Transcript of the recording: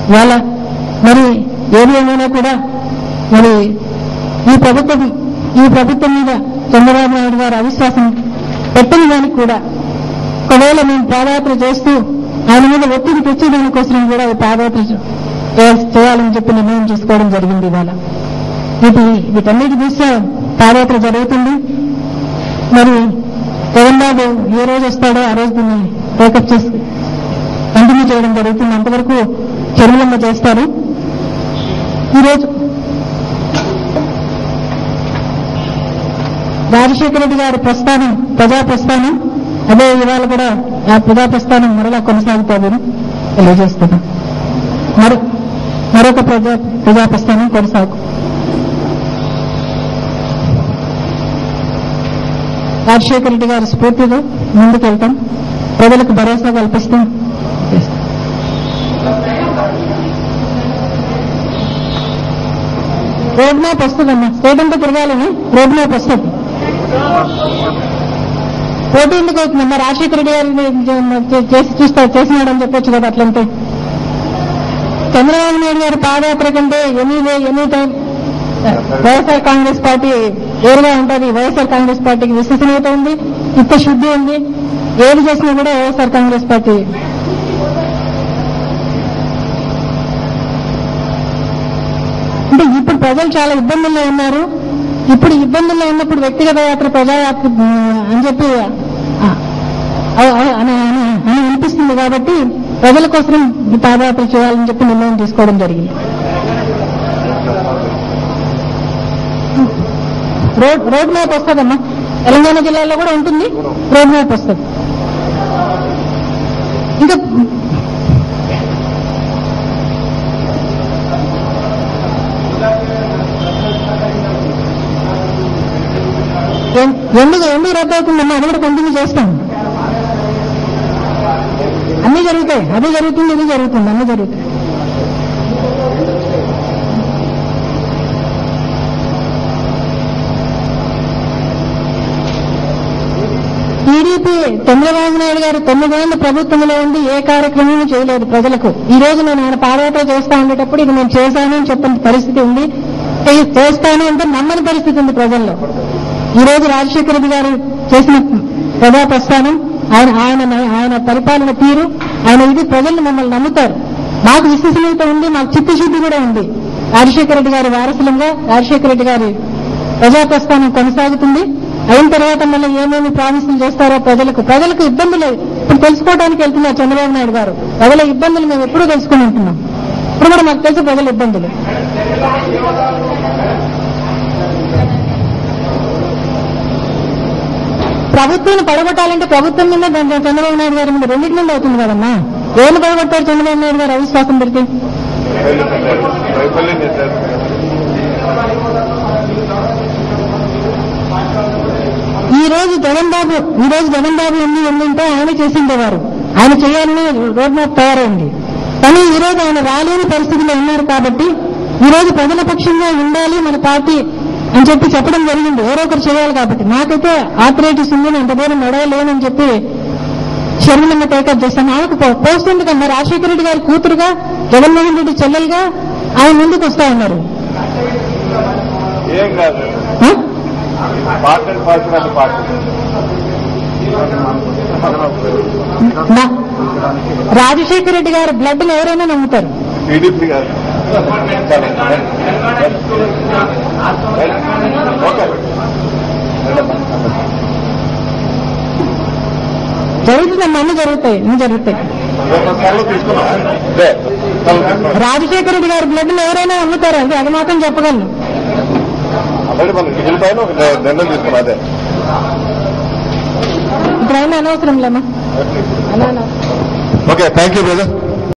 ఇవాళ మరి ఏది ఏమైనా కూడా మరి ఈ ప్రభుత్వం ఈ ప్రభుత్వం మీద చంద్రబాబు నాయుడు గారు అవిశ్వాసం పెట్టిన దానికి కూడా ఒకవేళ మేము పాదయాత్ర చేస్తూ ఆయన మీద ఒత్తిడి తెచ్చేదాని కోసం కూడా ఈ పాదయాత్ర చేయాల్సి- చేయాలని చెప్పి నిర్ణయం తీసుకోవడం జరిగింది ఇవాళ వీటి వీటన్నిటి దృష్ట్యా పాదయాత్ర జరుగుతుంది మరి జగన్ బాబు ఏ రోజు వస్తాడో ఆ రోజు దీన్ని టేకప్ చేసి కంటిన్యూ చేయడం జరుగుతుంది అంతవరకు చెరువులమ్మ చేస్తారు ఈరోజు రాజశేఖర రెడ్డి గారి ప్రస్థానం ప్రజా ప్రస్థానం అదే ఇవాళ కూడా ఆ ప్రజా ప్రస్థానం మరలా కొనసాగుతుందని తెలియజేస్తున్నాం మరో మరొక ప్రజా ప్రజా ప్రస్థానం కొనసాగు రాజశేఖర రెడ్డి గారి స్ఫూర్తితో ముందుకెళ్తాం ప్రజలకు భరోసా కల్పిస్తాం చేస్తాం. రోడ్ మ్యాప్ వస్తుందమ్మా స్టేట్ అంతా తిరగాలని రోడ్ మ్యాప్ వస్తుంది పోటీ ఎందుకు అవుతుందమ్మా రాజశేఖర రెడ్డి గారిని చేసి చూస్తా చేసినాడని చెప్పొచ్చు కదా అట్లంటే చంద్రబాబు నాయుడు గారి పాదయాత్ర కంటే any day any time YSR Congress party వేరుగా ఉంటుంది వైఎస్ఆర్ కాంగ్రెస్ పార్టీకి విశ్వసనీయత ఉంది చిత్తశుద్ధి ఉంది ఏది చేసినా కూడా వైఎస్ఆర్ కాంగ్రెస్ పార్టీ అంటే ఇప్పుడు ప్రజలు చాలా ఇబ్బందుల్లో ఉన్నారు ఇప్పుడు ఇబ్బందుల్లో ఉన్నప్పుడు వ్యక్తిగత యాత్ర ప్రజాయాత్ర ఆ, అని చెప్పి ఆ, ఆ, ఆ, అని అని- అని అనిపిస్తుంది కాబట్టి ప్రజల కోసం ఈ పాదయాత్ర చేయాలని చెప్పి నిర్ణయం తీసుకోవడం జరిగింది రోడ్ రోడ్ మ్యాప్ వస్తుందమ్మా తెలంగాణ జిల్లాలో కూడా ఉంటుంది రోడ్ మ్యాప్ వస్తుంది ఇంకా ఎన్- ఎందుకు ఎందుకు రద్దు అవుతుందమ్మా అది కూడా కంటిన్యూ చేస్తాం అన్ని జరుగుతాయి అది జరుగుతుంది ఇది జరుగుతుంది అన్ని జరుగుతాయి టీడీపీ చంద్రబాబు నాయుడు గారు తొమ్మిదేళ్ల ప్రభుత్వంలో ఉండి ఏ కార్యక్రమం చేయలేదు ప్రజలకు ఈ రోజు నేను ఆయన పాదయాత్ర చేస్తా ఉండేటప్పుడు ఇది నేను చేశాను అని చెప్పిన పరిస్థితి ఉంది చే- చేస్తాను అంటే నమ్మని పరిస్థితి ఉంది ప్రజల్లో ఈ రోజు రాజశేఖర రెడ్డి గారు చేసిన ప్రజా ప్రస్థానం ఆయన ఆయన ఆయన పరిపాలన తీరు ఆయన ఇది ప్రజలు మమ్మల్ని నమ్ముతారు మాకు విశ్వసనీయత ఉంది మాకు చిత్తశుద్ధి కూడా ఉంది రాజశేఖర రెడ్డి గారి వారసులంగా రాజశేఖర రెడ్డి గారి ప్రజా ప్రస్థానం కొనసాగుతుంది అయిన తర్వాత మళ్ళీ ఏమేమి ప్రామిసులు చేస్తారో ప్రజలకు ప్రజలకు ఇబ్బందులు ఇప్పుడు తెలుసుకోవడానికి వెళ్తున్నారు చంద్రబాబు నాయుడు గారు ప్రజల ఇబ్బందులు మేము ఎప్పుడూ తెలుసుకుని ఉంటున్నాం ఇప్పుడు కూడా మాకు తెలుసు ప్రజల ఇబ్బందులు ప్రభుత్వాన్ని పడగొట్టాలంటే ప్రభుత్వం మీద దాని- చంద్రబాబు నాయుడు గారి మీద రెండింటి మీద అవుతుంది కదమ్మా ఏమి పడగొట్టారు చంద్రబాబు నాయుడు గారు అవిశ్వాసం పెడితే వైఫల్యం చేశారు ఈ రోజు జగన్ బాబు ఈ రోజు జగన్ బాబు ఉంది ఉందంటే ఆయన చేసిండేవారు ఆయన చేయాలని రోడ్ మ్యాప్ తయారైంది కానీ ఈ రోజు ఆయన రాలేని పరిస్థితిలో ఉన్నారు కాబట్టి ఈ రోజు ప్రజల పక్షంగా ఉండాలి మన పార్టీ అని చెప్పి చెప్పడం జరిగింది ఎవరో ఒకరు చేయాలి కాబట్టి నాకైతే ఆపరేటివ్స్ ఉంది నేను అంత దూరం నడవలేనని చెప్పి షర్మిలమ్మ టేకప్ చేస్తాను ఆమెకు పో- పోస్ట్ ఎందుకన్నా రాజశేఖర రెడ్డి గారి కూతురుగా జగన్మోహన్ రెడ్డి చెల్లెలుగా ఆయన ముందుకు వస్తా ఉన్నారు ఏం కాదు ఆ? పార్టీ అండ్ పార్టీ అంటే పార్టీ నా- రాజశేఖర రెడ్డి గారి బ్లడ్ ఎవరైనా నమ్ముతారు టీడీపీ కాదు ఓకే జరుగుతుందమ్మా అన్ని జరుగుతాయి అన్ని జరుగుతాయి సెలవు తీసుకున్నా అదే సెలవు తీసుకున్నా రాజశేఖర రెడ్డి గారి బ్లడ్ ఎవరైనా నమ్ముతారు అది అది మాత్రం చెప్పగలను ఆల్రెడీ మనం వీళ్ళ పైన ఒక నిర్ణయం తీసుకున్నా అదే ఇప్పుడైనా అనవసరం లేమ్మా అలా అలా ఓకే థ్యాంక్ యూ బ్రదర్